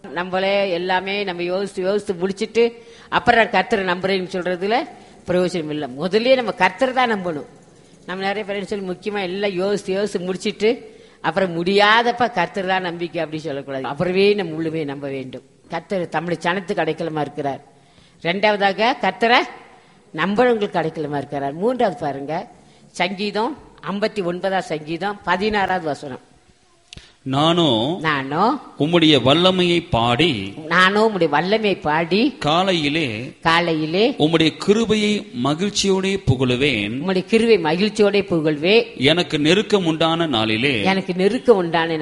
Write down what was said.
நம்மளே எல்லாமே நம்ம யோசித்து யோசித்து முடிச்சிட்டு அப்புறம் கர்த்தரை நம்புறேன்னு சொல்றதுல பிரயோஜனம் இல்லை முதல்லயே நம்ம கர்த்தரை தான் நம்பணும் நம்ம நிறைய பேர் சொல்லி முக்கியமா எல்லாம் யோசித்து யோசித்து முடிச்சிட்டு அப்புறம் முடியாதப்ப கர்த்தர் தான் நம்பிக்கை அப்படின்னு சொல்லக்கூடாது அப்புறமே நம்ம முழுமே நம்ப வேண்டும் கர்த்தர் தமிழ் சனத்துக்கு அடைக்கலமா இருக்கிறார் ரெண்டாவதாக கர்த்தரை நம்புறவங்களுக்கு அடைக்கலமா இருக்கிறார் மூன்றாவது பாருங்க சங்கீதம் ஐம்பத்தி ஒன்பதாம் சங்கீதம் பதினாறாவது வசனம் நானும் நானும் உம்முடைய வல்லமையை பாடி நானும் உம்முடைய வல்லமை பாடி காலையிலே காலையிலே உம்முடைய கிருபையை மகிழ்ச்சியோடே புகழுவேன் உம்முடைய கிருவை மகிழ்ச்சியோட புகழ்வே எனக்கு நெருக்கம் உண்டான நாளிலே எனக்கு நெருக்கம் உண்டான